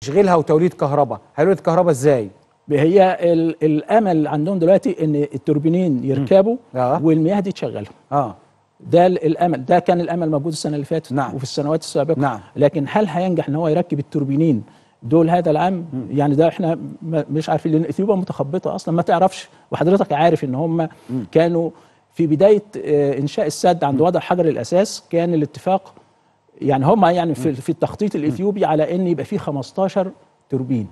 تشغيلها وتوليد كهرباء هيولد كهرباء ازاي هي ال- الامل عندهم دلوقتي ان التوربينين يركبوا آه. والمياه دي تشغلهم اه ده ال- الامل ده كان الامل موجود السنه اللي فاتت نعم. وفي السنوات السابقه نعم. لكن هل هينجح ان هو يركب التوربينين دول هذا العام يعني ده احنا م- مش عارفين لان اثيوبيا متخبطه اصلا ما تعرفش وحضرتك عارف ان هم كانوا في بدايه آه، انشاء السد عند وضع حجر الاساس كان الاتفاق يعني هم يعني في, في التخطيط الاثيوبي على ان يبقى فيه 15 توربين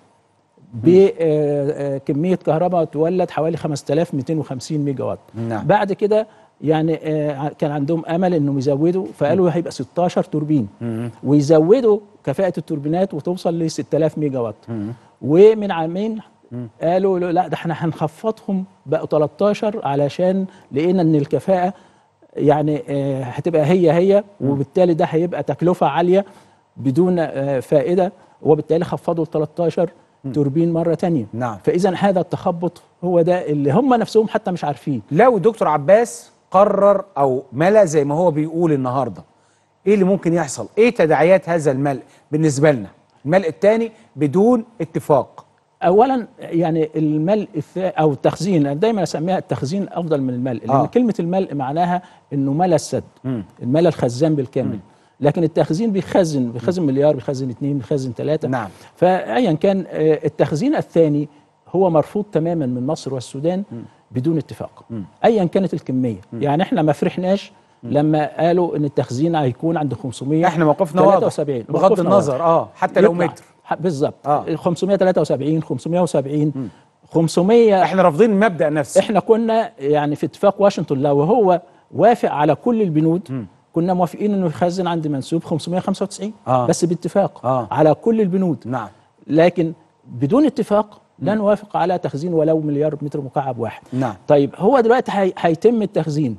بكميه كهرباء تولد حوالي 5250 ميجا وات نعم. بعد كده يعني آه، كان عندهم امل انهم يزودوا فقالوا هيبقى 16 توربين ويزودوا كفاءه التوربينات وتوصل ل 6000 ميجا وات ومن عامين قالوا لا ده احنا هنخفضهم بقوا 13 علشان لقينا ان الكفاءه يعني آه، هتبقى هي هي وبالتالي ده هيبقى تكلفه عاليه بدون آه، فائده وبالتالي خفضوا ل 13 توربين مره تانية نعم. فاذا هذا التخبط هو ده اللي هم نفسهم حتى مش عارفين لو دكتور عباس قرر او ملا زي ما هو بيقول النهارده ايه اللي ممكن يحصل ايه تداعيات هذا الملء بالنسبه لنا الملء الثاني بدون اتفاق اولا يعني الملء الثا- او التخزين انا دايما اسميها التخزين افضل من الملء لان آه. كلمه الملء معناها انه ملا السد الملا الخزان بالكامل لكن التخزين بيخزن بيخزن مليار بيخزن اثنين بيخزن ثلاثه نعم. فايا كان آه، التخزين الثاني هو مرفوض تماما من مصر والسودان بدون اتفاق ايا كانت الكميه يعني احنا ما فرحناش لما قالوا ان التخزين هيكون عند 500 احنا موقفنا واضح 73 بغض موقفنا النظر واضح. اه حتى لو يطلع. متر ح- بالظبط آه. آه. 573 570 500 احنا رافضين المبدا نفسه احنا كنا يعني في اتفاق واشنطن لو هو وافق على كل البنود كنا موافقين انه يخزن عند منسوب 595 آه. بس باتفاق آه. على كل البنود نعم لكن بدون اتفاق لا نوافق على تخزين ولو مليار متر مكعب واحد نعم. طيب هو دلوقتي هي- هيتم التخزين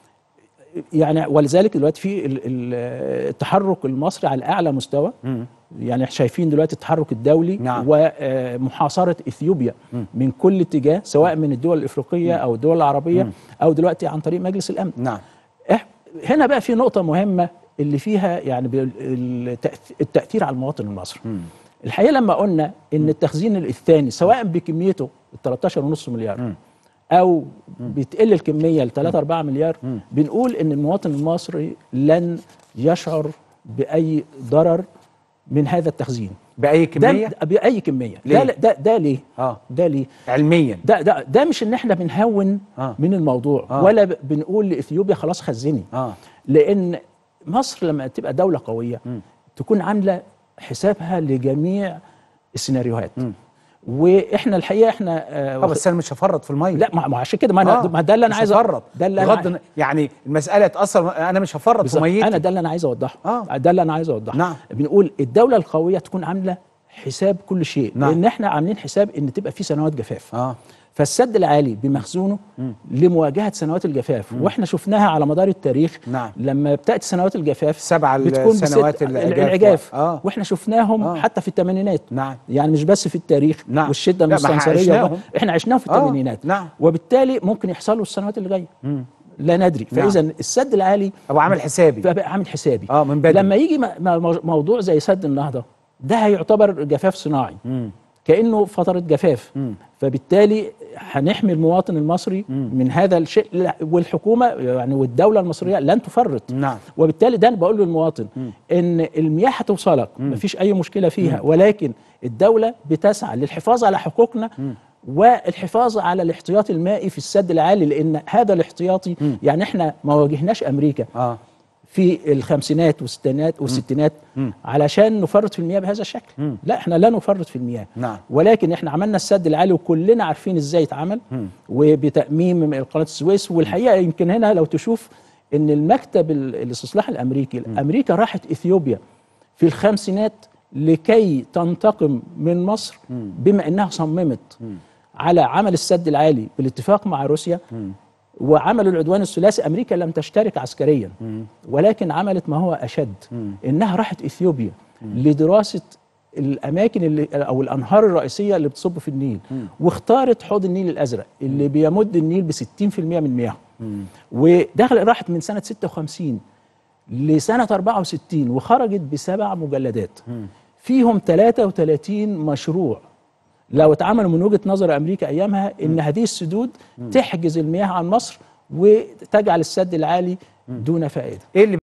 يعني ولذلك دلوقتي في ال- ال- التحرك المصري على اعلى مستوى يعني إحنا شايفين دلوقتي التحرك الدولي نعم. ومحاصره اثيوبيا من كل اتجاه سواء من الدول الافريقيه او الدول العربيه او دلوقتي عن طريق مجلس الامن نعم إح- هنا بقى في نقطة مهمة اللي فيها يعني بال- التأث- التأثير على المواطن المصري. الحقيقة لما قلنا إن التخزين الثاني سواء بكميته ال 13.5 مليار أو بتقل الكمية ل 3 4 مليار بنقول إن المواطن المصري لن يشعر بأي ضرر من هذا التخزين. باي ده كميه بأي كمية. ليه؟ ده ده ده ليه؟ اه ده ليه؟ علميا ده ده ده مش ان احنا بنهون آه. آه. من الموضوع آه. آه. ولا ب- بنقول لاثيوبيا خلاص خزني اه لان مصر لما تبقى دوله قويه تكون عامله حسابها لجميع السيناريوهات واحنا الحقيقه احنا اه آه بس انا مش هفرط في الميه لا ما ما عشان كده ما انا آه، ما ده اللي انا مش عايز هفرط ده اللي بغض انا الن- يعني المساله تاثر انا مش هفرط في بالظبط. ميتي انا ده اللي انا عايز اوضحه آه. ده اللي انا عايز اوضحه نعم. بنقول الدوله القويه تكون عامله حساب كل شيء نعم. لان احنا عاملين حساب ان تبقى في سنوات جفاف اه فالسد العالي بمخزونه لمواجهه سنوات الجفاف واحنا شفناها على مدار التاريخ نعم. لما بتاتي سنوات الجفاف سبع بتكون سنوات بست العجاف. العجاف آه. واحنا شفناهم آه. حتى في الثمانينات نعم. يعني مش بس في التاريخ نعم. والشده لا، ما احنا المستنصريه عشناهم. احنا عشناهم في آه. الثمانينات نعم. وبالتالي ممكن يحصلوا السنوات اللي جايه لا ندري نعم. فاذا السد العالي ابو عامل حسابي فبقى عامل حسابي آه، من بدري. لما يجي م- م- موضوع زي سد النهضه ده هيعتبر جفاف صناعي كانه فتره جفاف فبالتالي هنحمي المواطن المصري من هذا الشيء لا، والحكومه يعني والدوله المصريه لن تفرط نعم. وبالتالي ده انا بقول للمواطن ان المياه هتوصلك مفيش اي مشكله فيها ولكن الدوله بتسعى للحفاظ على حقوقنا والحفاظ على الاحتياطي المائي في السد العالي لان هذا الاحتياطي يعني احنا ما واجهناش امريكا اه في الخمسينات والستينات والستينات علشان نفرط في المياه بهذا الشكل لا احنا لا نفرط في المياه نعم. ولكن احنا عملنا السد العالي وكلنا عارفين ازاي اتعمل وبتأميم قناة السويس والحقيقة يمكن هنا لو تشوف ان المكتب ال- الاستصلاح الامريكي امريكا راحت اثيوبيا في الخمسينات لكي تنتقم من مصر بما انها صممت على عمل السد العالي بالاتفاق مع روسيا وعملوا العدوان الثلاثي امريكا لم تشترك عسكريا ولكن عملت ما هو اشد انها راحت اثيوبيا لدراسه الاماكن اللي او الانهار الرئيسيه اللي بتصب في النيل واختارت حوض النيل الازرق اللي بيمد النيل ب 60% من مياهه ودخل راحت من سنه 56 لسنه 64 وخرجت بسبع مجلدات فيهم 33 مشروع لو اتعملوا من وجهه نظر امريكا ايامها ان هذه السدود تحجز المياه عن مصر وتجعل السد العالي دون فائده ايه اللي